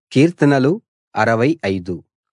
కీర్తనలు 65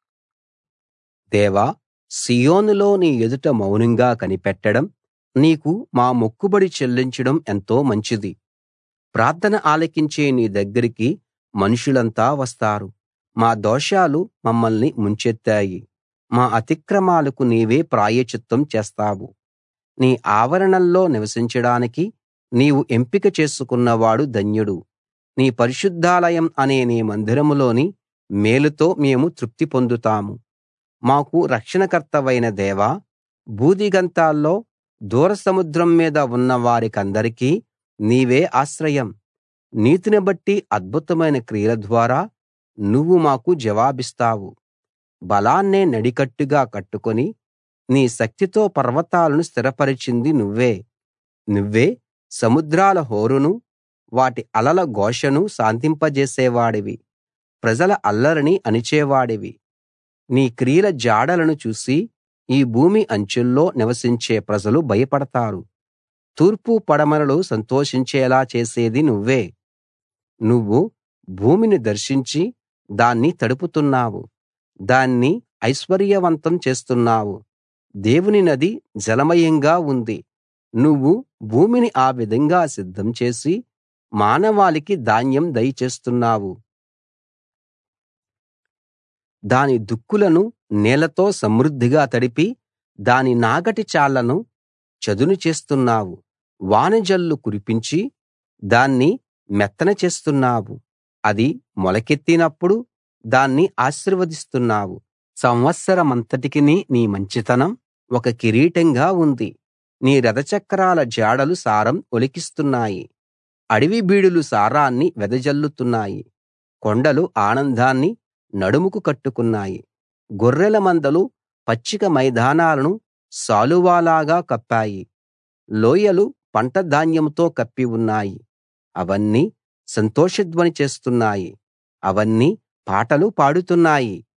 దేవా సీయోనులో నీ ఎదుట మౌనంగా కనిపెట్టడం నీకు మా మొక్కుబడి చెల్లించడం ఎంతో మంచిది ప్రార్థన ఆలకించే నీ దగ్గరికి మనుషులంతా వస్తారు మా దోషాలు మమ్మల్ని ముంచెత్తాయి మా అతిక్రమాలకు నీవే ప్రాయశ్చిత్తం చేస్తావు నీ ఆవరణల్లో నివసించడానికి నీవు ఎంపిక చేసుకున్నవాడు ధన్యుడు నీ పరిశుద్ధాలయం అనే నీ మందిరంలోని మేలుతో మేము తృప్తి పొందుతాము మాకు రక్షణకర్తవైన దేవా భూదిగంతాల్లో దూర సముద్రం మీద ఉన్న వారికందరికీ నీవే ఆశ్రయం నీతిని బట్టి అద్భుతమైన క్రియల ద్వారా నువ్వు మాకు జవాబిస్తావు బలాన్నే నడికట్టుగా కట్టుకుని నీ శక్తితో పర్వతాలను స్థిరపరచింది నువ్వే నువ్వే సముద్రాల హోరును వాటి అలల ఘోషను శాంతింపజేసేవాడివి ప్రజల అల్లరిని అణిచేవాడివి నీ క్రియల జాడలను చూసి ఈ భూమి అంచుల్లో నివసించే ప్రజలు భయపడతారు తూర్పు పడమరలు సంతోషించేలా చేసేది నువ్వే నువ్వు భూమిని దర్శించి దాన్ని తడుపుతున్నావు దాన్ని ఐశ్వర్యవంతం చేస్తున్నావు దేవుని నది జలమయంగా ఉంది నువ్వు భూమిని ఆ విధంగా సిద్ధం చేసి మానవాళికి ధాన్యం దయచేస్తున్నావు దాని దుక్కులను నీళ్లతో సమృద్ధిగా తడిపి దాని నాగటి చాళ్లను చదును చేస్తున్నావు వానజల్లు కురిపించి దాన్ని మెత్తన చేస్తున్నావు అది మొలకెత్తినప్పుడు దాన్ని ఆశీర్వదిస్తున్నావు సంవత్సరమంతటికి నీ మంచితనం ఒక కిరీటంగా ఉంది నీ రథచక్రాల జాడలు సారం ఒలికిస్తున్నాయి అడవి బీడులు సారాన్ని వెదజల్లుతున్నాయి కొండలు ఆనందాన్ని నడుముకు కట్టుకున్నాయి గొర్రెల మందలు పచ్చిక మైదానాలను శాలువాలాగా కప్పాయి లోయలు పంట ధాన్యంతో కప్పి ఉన్నాయి అవన్నీ సంతోషధ్వని చేస్తున్నాయి అవన్నీ పాటలు పాడుతున్నాయి